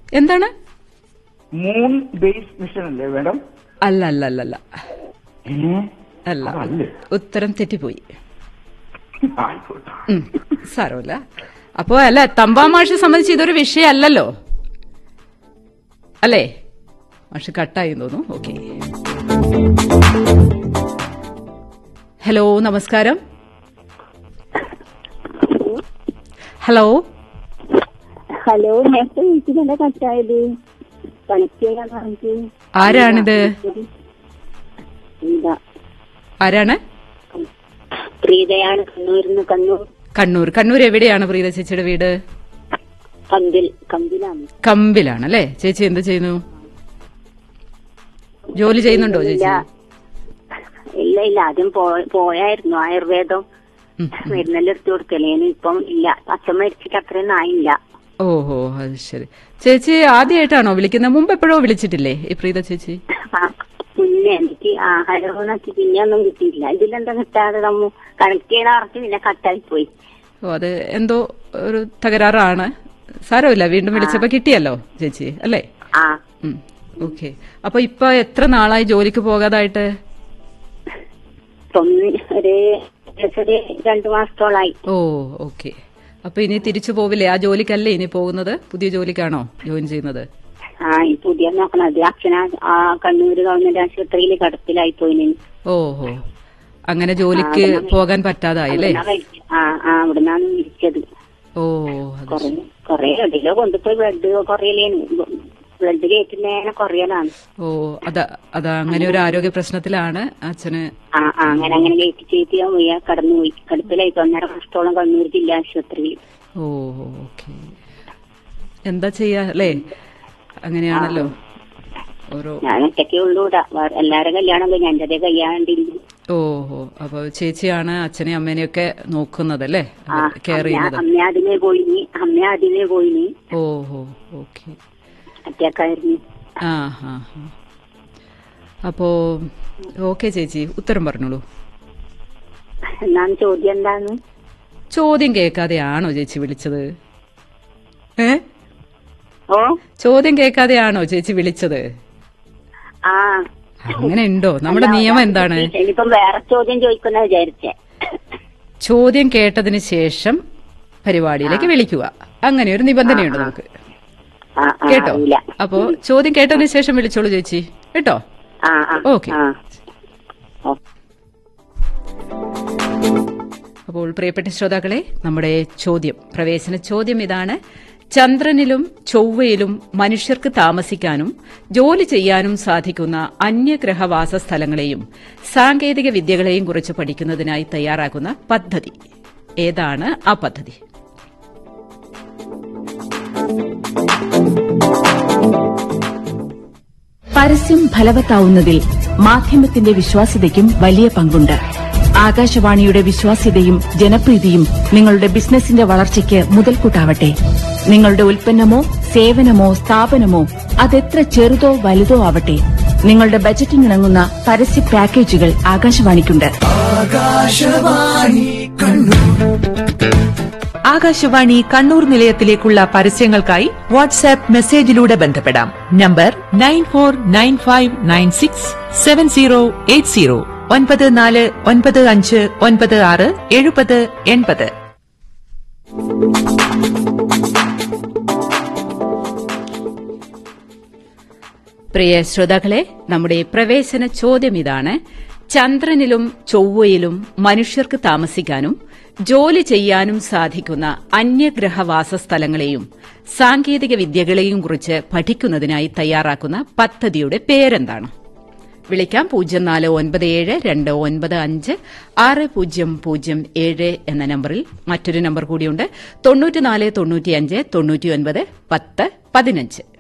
എന്താണ് moon base mission അല്ലേ madam അല്ല അല്ല അല്ല അല്ല ഏ? അല്ല അതല്ലേ? ഉത്തരം തെറ്റിപ്പോയി ആയിക്കോട്ടെ ഉം, സാരമില്ല അപ്പോ അല്ല തമ്പാമാഷെ സംബന്ധിച്ച് ഇതൊരു വിഷയമല്ലല്ലോ അല്ലേ മാഷ് കട്ടായി തോന്നുന്നു ഓക്കെ ഹലോ നമസ്കാരം ഹലോ ഹലോ നേരത്തെ വിളിച്ചതല്ല കട്ടായത് പണിക്കാ പറഞ്ഞിട്ട് ആരാണിത് ഇതാ ആരാണ് പ്രീതയാണ് കണ്ണൂരിന്ന് കണ്ണൂർ കണ്ണൂർ കണ്ണൂർ എവിടെയാണ് പ്രീത ചേച്ചിയുടെ വീട് കമ്പിൽ കമ്പിലാണ് കമ്പിലാണ് അല്ലേ ചേച്ചി എന്ത് ചെയ്യുന്നു ജോലി ചെയ്യുന്നുണ്ടോ ചേച്ചി ഇല്ല ഇല്ല ആദ്യം പോ- പോയായിരുന്നു ആയുർവേദം ഉം. മരുന്നെല്ലാം എടുത്തു കൊടുക്കലേന് ഇപ്പം ഇല്ല അച്ഛൻ മരിച്ചിട്ട് അത്രയൊന്നും ആയില്ല ഓഹോ അത് ശരി ചേച്ചി ആദ്യമായിട്ടാണോ വിളിക്കുന്നത് മുമ്പ് എപ്പോഴോ വിളിച്ചിട്ടില്ലേ ഈ പ്രീത ചേച്ചി ആ, പിന്നെ എനിക്ക് ആഹാരം നോക്കി പിന്നെ ഒന്നും കിട്ടിയില്ല ഇതിലെന്താ കിട്ടാതെ നമ്മ കണക്ട് ചെയ്യണ പറഞ്ഞ് പിന്നെ കട്ടായി പോയി ഓ അത് എന്തോ ഒരു തകരാറാണ് സാരമില്ല വീണ്ടും വിളിച്ചപ്പോ കിട്ടിയല്ലോ ചേച്ചി അല്ലേ ആ ഓക്കെ അപ്പൊ ഇപ്പൊ എത്ര നാളായി ജോലിക്ക് പോകാതായിട്ട് ഇപ്പം ഒരു ഒരു രണ്ടു മാസത്തോളായി ഓ ഓക്കെ അപ്പൊ ഇനി തിരിച്ചു പോവില്ലേ ആ ജോലിക്കല്ലേ ഇനി പോകുന്നത് പുതിയ ജോലിക്കാണോ ജോയിൻ ചെയ്യുന്നത് ആ ഈ പുതിയ നോക്കണത് അച്ഛന ആ കണ്ണൂര് ഗവൺമെന്റ് ആശുപത്രിയിൽ കടപ്പിലായി പോയിന് ഓഹോ അങ്ങനെ ജോലിക്ക് പോകാൻ പറ്റാതായി അല്ലേ അവിടുന്നാ കഴിച്ച- ആ ആ അവിടുന്നാണ് വിളിച്ചത് ഓ അത് കൊറേ കൊറേ എവിടെയോ കൊണ്ടുപോയി ബ്ലഡ് കുറയലേന് ബ്ലഡ് കയറ്റുന്നതിനെ കുറയലാണ് ഓ അതാ അതാ അങ്ങനെ ഒരു ആരോഗ്യ പ്രശ്നത്തിലാണ് അച്ഛന് ആ ആ അങ്ങനെ അങ്ങനെ കയറ്റി കയറ്റി പോയി കടന്നുപോയി കടപ്പിലായി ഇപ്പൊ ഒന്നര വർഷത്തോളം കണ്ണൂർ ജില്ലാ ആശുപത്രിയിൽ ഓ ഓക്കെ എന്താ ചെയ്യാ അല്ലേ അങ്ങനെയാണല്ലോ ഓരോ ഞാൻ ഒറ്റയ്ക്കേ ഉള്ളൂ ഇവിടെ വേറെ എല്ലാരും കല്യാണം കഴിഞ്ഞു എന്റെ കയ്യാണ്ടില്ല ഓഹോ അപ്പൊ ചേച്ചിയാണ് അച്ഛനെയും അമ്മേനെയൊക്കെ നോക്കുന്നത് അല്ലേ ആ കെയർ ചെയ്യുന്നത് അമ്മ ആദ്യമേ പോയിനി അമ്മ ആദ്യമേ പോയിനി ഓഹോ ഓക്കെ അത്യാക്കായിരുന്നു ആ ഹാ ഹാ അപ്പോ ഓക്കെ ചേച്ചി ഉത്തരം പറഞ്ഞോളൂ എന്നാണ് ചോദ്യം എന്താണ് ചോദ്യം കേൾക്കാതെയാണോ ചേച്ചി വിളിച്ചത് ഏ ഓ ചോദ്യം കേൾക്കാതെയാണോ ചേച്ചി വിളിച്ചത് ആ അങ്ങനെ ഉണ്ടോ നമ്മുടെ നിയമം എന്താണ് ഇനിയിപ്പം വേറെ ചോദ്യം ചോദിക്കുന്ന വിചാരിച്ചേ ചോദ്യം കേട്ടതിന് ശേഷം പരിപാടിയിലേക്ക് വിളിക്കുക അങ്ങനെ ഒരു നിബന്ധനയുണ്ട് നമുക്ക് ആ ആ കേട്ടോ അറിയില്ല അപ്പോ ചോദ്യം കേട്ടതിന് ശേഷം വിളിച്ചോളൂ ചേച്ചി കേട്ടോ ആ ആ ഓക്കെ. ആ ഓ അപ്പോൾ പ്രിയപ്പെട്ട ശ്രോതാക്കളെ നമ്മുടെ ചോദ്യം പ്രവേശന ചോദ്യം ഇതാണ് ചന്ദ്രനിലും ചൊവ്വയിലും മനുഷ്യർക്ക് താമസിക്കാനും ജോലി ചെയ്യാനും സാധിക്കുന്ന അന്യഗ്രഹവാസ സ്ഥലങ്ങളെയും സാങ്കേതിക വിദ്യകളെയും കുറിച്ച് പഠിക്കുന്നതിനായി തയ്യാറാക്കുന്ന പദ്ധതി ഏതാണ് ആ പദ്ധതി പരസ്യം ഫലവത്താവുന്നതിൽ മാധ്യമത്തിന്റെ വിശ്വാസ്യതയ്ക്കും വലിയ പങ്കുണ്ട് ആകാശവാണിയുടെ വിശ്വാസ്യതയും ജനപ്രീതിയും നിങ്ങളുടെ ബിസിനസിന്റെ വളർച്ചയ്ക്ക് മുതൽക്കൂട്ടാവട്ടെ നിങ്ങളുടെ ഉൽപ്പന്നമോ സേവനമോ സ്ഥാപനമോ അതെത്ര ചെറുതോ വലുതോ ആവട്ടെ നിങ്ങളുടെ ബജറ്റിനിണങ്ങുന്ന പരസ്യ പാക്കേജുകൾ ആകാശവാണിക്കുണ്ട് ആകാശവാണി കണ്ണൂർ നിലയത്തിലേക്കുള്ള പരസ്യങ്ങൾക്കായി വാട്സാപ്പ് മെസ്സേജിലൂടെ ബന്ധപ്പെടാം number nine four nine five nine six seven zero eight zero ഒൻപത് നാല് ഒൻപത് അഞ്ച് ഒൻപത് ആറ് എഴുപത് എൺപത് പ്രിയ ശ്രോതാക്കളെ നമ്മുടെ പ്രവേശന ചോദ്യം ഇതാണ് ചന്ദ്രനിലും ചൊവ്വയിലും മനുഷ്യർക്ക് താമസിക്കാനും ജോലി ചെയ്യാനും സാധിക്കുന്ന അന്യഗ്രഹവാസ സ്ഥലങ്ങളെയും സാങ്കേതിക വിദ്യകളെയും കുറിച്ച് പഠിക്കുന്നതിനായി തയ്യാറാക്കുന്ന പദ്ധതിയുടെ പേരെന്താണ് വിളിക്കാം പൂജ്യം നാല് ഒൻപത് ഏഴ് രണ്ട് ഒൻപത് അഞ്ച് ആറ് പൂജ്യം പൂജ്യം ഏഴ് എന്ന നമ്പറിൽ മറ്റൊരു നമ്പർ കൂടിയുണ്ട് തൊണ്ണൂറ്റിനാല് തൊണ്ണൂറ്റിയഞ്ച് തൊണ്ണൂറ്റിയൊൻപത് പത്ത് പതിനഞ്ച്